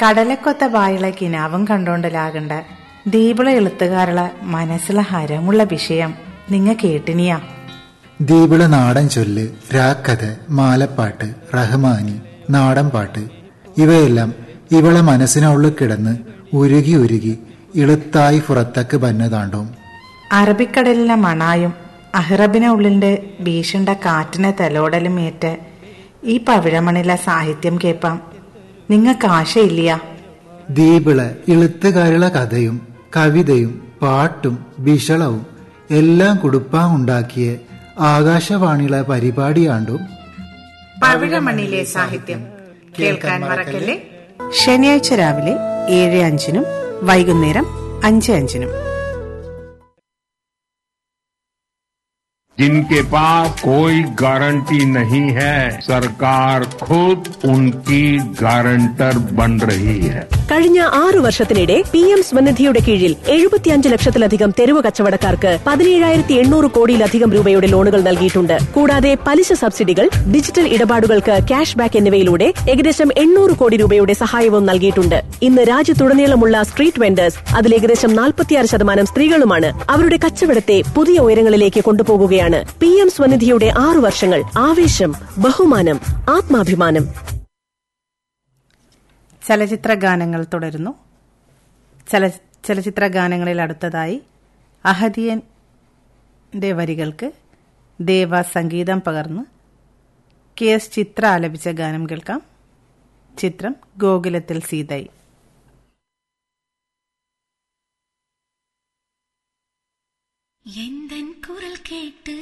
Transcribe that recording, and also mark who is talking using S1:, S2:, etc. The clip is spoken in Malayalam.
S1: കടലക്കൊത്ത വായുള്ള കിനാവും കണ്ടോണ്ടലാകണ്ട ദീപിള എളുത്തുകാരുള്ള മനസ്സിലെ ഹരമുള്ള വിഷയം നിങ്ങ കേട്ടിനിയാ
S2: ദീപിള നാടൻ ചൊല്ല് രാക്കഥ മാലപ്പാട്ട് റഹ്മാനി നാടൻ പാട്ട് ഇവയെല്ലാം ഇവളെ മനസ്സിനുള്ളിൽ കിടന്ന് ഉരുകി ഉരുകി ഇളുത്തായി പുറത്തേക്ക് ബന്നതാണ്ടോം
S1: അറബിക്കടലിലെ മണായും അഹ്റബിനെ ഉള്ളിന്റെ ഭീഷണ്ട കാറ്റിനെ തലോടലും ഏറ്റ് ഈ പവിഴമണിലെ സാഹിത്യം കേൾപ്പാം നിങ്ങക്ക് ആശയില്ലയാ
S2: ദീപിള ഇളുത്തുകാരുള്ള കഥയും കവിതയും പാട്ടും വിഷളവും എല്ലാം കുടുപ്പാൻ ഉണ്ടാക്കിയ ആകാശവാണിയിലെ പരിപാടിയാണ്ടും
S1: പവിഴമണിലെ സാഹിത്യം കേൾക്കാൻ മറക്കല്ലേ
S3: ശനിയാഴ്ച രാവിലെ ഏഴ് അഞ്ചിനും വൈകുന്നേരം അഞ്ച് അഞ്ചിനും
S4: जिनके पास कोई गारंटी नहीं है सरकार खुद उनकी गारंटर बन रही है
S5: കഴിഞ്ഞ ആറു വർഷത്തിനിടെ പി എം സ്വനിധിയുടെ കീഴിൽ എഴുപത്തിയഞ്ച് ലക്ഷത്തിലധികം തെരുവ് കച്ചവടക്കാർക്ക് പതിനേഴായിരത്തി എണ്ണൂറ് കോടിയിലധികം രൂപയുടെ ലോണുകൾ നൽകിയിട്ടുണ്ട് കൂടാതെ പലിശ സബ്സിഡികൾ ഡിജിറ്റൽ ഇടപാടുകൾക്ക് ക്യാഷ് ബാക്ക് എന്നിവയിലൂടെ ഏകദേശം എണ്ണൂറ് കോടി രൂപയുടെ സഹായവും നൽകിയിട്ടുണ്ട് ഇന്ന് രാജ്യത്തുടനീളമുള്ള സ്ട്രീറ്റ് വെൻഡേഴ്സ് അതിൽ ഏകദേശം നാൽപ്പത്തിയാറ് ശതമാനം സ്ത്രീകളുമാണ് അവരുടെ കച്ചവടത്തെ പുതിയ ഉയരങ്ങളിലേക്ക് കൊണ്ടുപോകുകയാണ് പി എം സ്വനിധിയുടെ ആറു വർഷങ്ങൾ ആവേശം ബഹുമാനം ആത്മാഭിമാനം
S3: ചലച്ചിത്ര ഗാനങ്ങൾ തുടരുന്നു ചല ചലച്ചിത്ര ഗാനങ്ങളിൽ അടുത്തതായി അഹദിയന്റെ വരികൾക്ക് ദേവ സംഗീതം പകർന്ന് കെ എസ് ചിത്ര ആലപിച്ച ഗാനം കേൾക്കാം ചിത്രം ഗോകുലത്തിൽ സീതൈ
S6: எந்தன் குரல் கேட்டு